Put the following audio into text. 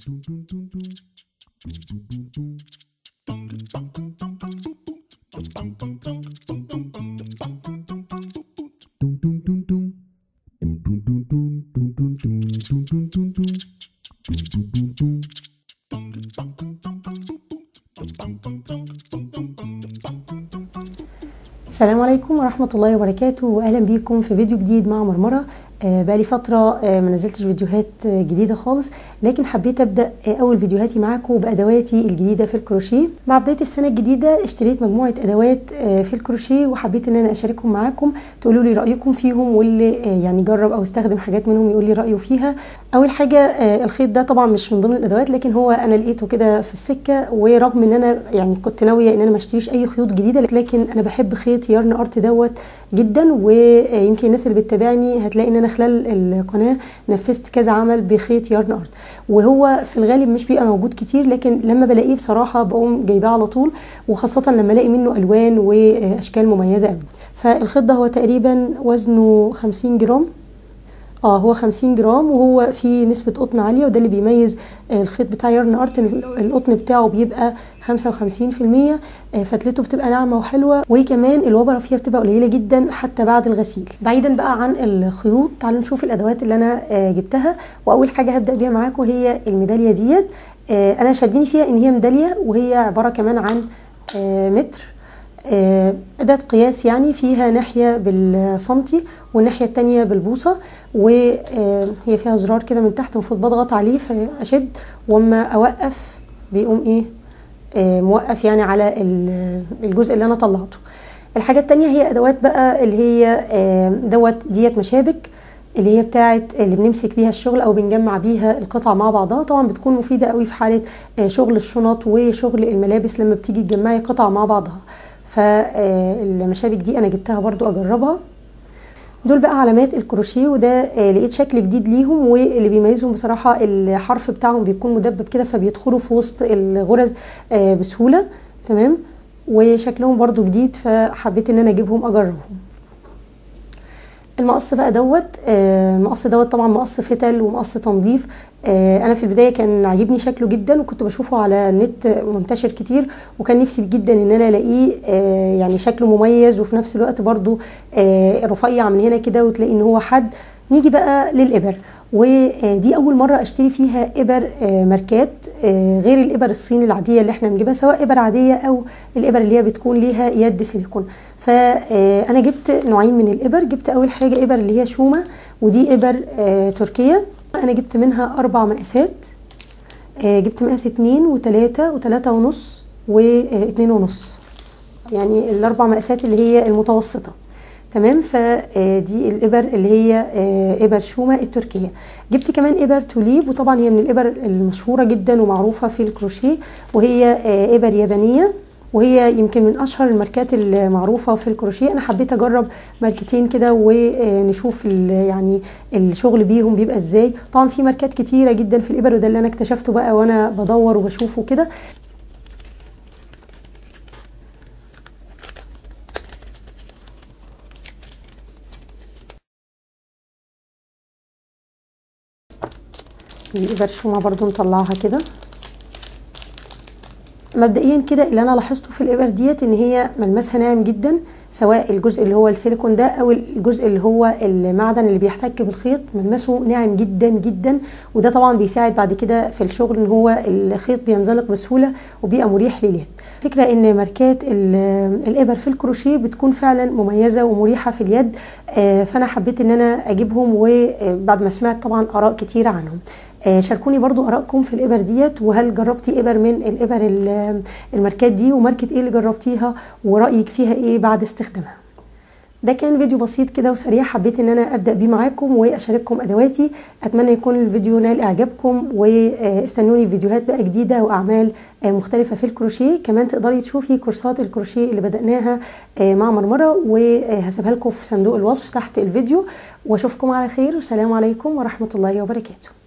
السلام عليكم ورحمة الله وبركاته وأهلا بيكم في فيديو جديد مع مرمرة آه، بقالي فترة آه، ما نزلتش فيديوهات آه، جديدة خالص لكن حبيت أبدأ أول فيديوهاتي معاكم بأدواتي الجديدة في الكروشيه مع بداية السنة الجديدة اشتريت مجموعة أدوات في الكروشيه وحبيت إن أنا أشاركهم معاكم تقولوا لي رأيكم فيهم واللي يعني جرب أو استخدم حاجات منهم يقول لي رأيه فيها أول حاجة الخيط ده طبعا مش من ضمن الأدوات لكن هو أنا لقيته كده في السكة ورغم إن أنا يعني كنت ناوية إن أنا ما اشتريش أي خيوط جديدة لكن أنا بحب خيط يارن أرت دوت جدا ويمكن الناس اللي بتتابعني هتلاقي إن أنا خلال القناه نفذت كذا عمل بخيط يارن ارت وهو في الغالب مش بيبقى موجود كتير لكن لما بلاقيه بصراحه بقوم جايباه على طول وخاصه لما الاقي منه الوان واشكال مميزه قوي فالخيط ده هو تقريبا وزنه 50 جرام اه هو 50 جرام وهو فيه نسبة قطن عالية وده اللي بيميز الخيط بتاع يارن ارت القطن بتاعه بيبقى 55% فتلته بتبقى ناعمة وحلوة وكمان الوبرة فيها بتبقى قليلة جدا حتى بعد الغسيل بعيدا بقى عن الخيوط تعالوا نشوف الادوات اللي انا جبتها واول حاجة هبدأ بيها معاكم هي الميدالية ديت انا شدني فيها ان هي ميدالية وهي عبارة كمان عن متر أداة قياس يعني فيها ناحية بالسنتي والناحية التانية بالبوصة وهي فيها زرار كده من تحت المفروض بضغط عليه فأشد وأما أوقف بيقوم إيه موقف يعني على الجزء اللي أنا طلعته الحاجة التانية هي أدوات بقى اللي هي دوت ديت مشابك اللي هي بتاعت اللي بنمسك بيها الشغل او بنجمع بيها القطع مع بعضها طبعا بتكون مفيده قوي في حاله شغل الشنط وشغل الملابس لما بتيجي تجمعي قطع مع بعضها فالمشابك دي انا جبتها برضو اجربها دول بقى علامات الكروشيه وده لقيت شكل جديد ليهم واللي بيميزهم بصراحه الحرف بتاعهم بيكون مدبب كده فبيدخلوا في وسط الغرز بسهوله تمام وشكلهم برضو جديد فحبيت ان انا اجيبهم اجربهم المقص بقى دوت المقص دوت طبعا مقص فتل ومقص تنظيف انا في البدايه كان عاجبني شكله جدا وكنت بشوفه على النت منتشر كتير وكان نفسي جدا ان انا الاقيه يعني شكله مميز وفي نفس الوقت برضو رفيع من هنا كده وتلاقي ان هو حد نيجي بقى للابر ودي اول مره اشتري فيها ابر ماركات غير الابر الصيني العاديه اللي احنا بنجيبها سواء ابر عاديه او الابر اللي هي بتكون ليها يد سيليكون فانا جبت نوعين من الابر جبت اول حاجه ابر اللي هي شومه ودي ابر تركيه انا جبت منها اربع مقاسات جبت مقاس اتنين وتلاته وتلاته ونص واتنين ونص يعني الاربع مقاسات اللي هي المتوسطه تمام فدي الابر اللي هي ابر شومه التركيه جبت كمان ابر توليب وطبعا هي من الابر المشهوره جدا ومعروفه في الكروشيه وهي ابر يابانيه وهي يمكن من اشهر الماركات المعروفه في الكروشيه انا حبيت اجرب ماركتين كده ونشوف يعني الشغل بيهم بيبقى ازاي طبعا في ماركات كتيره جدا في الابر وده اللي انا اكتشفته بقى وانا بدور وبشوفه كده الابر شومه برضو نطلعها كده مبدئيا كده اللي انا لاحظته في الابر ديت ان هي ملمسها ناعم جدا سواء الجزء اللي هو السيليكون ده او الجزء اللي هو المعدن اللي بيحتك بالخيط ملمسه ناعم جدا جدا وده طبعا بيساعد بعد كده في الشغل ان هو الخيط بينزلق بسهوله وبيبقى مريح لليد فكره ان ماركات الابر في الكروشيه بتكون فعلا مميزه ومريحه في اليد فانا حبيت ان انا اجيبهم وبعد ما سمعت طبعا اراء كتيره عنهم شاركوني برضو ارائكم في الابر ديت وهل جربتي ابر من الابر الماركات دي وماركه ايه اللي جربتيها ورايك فيها ايه بعد استخدامها ده كان فيديو بسيط كده وسريع حبيت ان انا ابدا بيه معاكم واشارككم ادواتي اتمنى يكون الفيديو نال اعجابكم واستنوني فيديوهات بقى جديده واعمال مختلفه في الكروشيه كمان تقدري تشوفي كورسات الكروشيه اللي بداناها مع مرمره وهسيبها لكم في صندوق الوصف تحت الفيديو واشوفكم على خير والسلام عليكم ورحمه الله وبركاته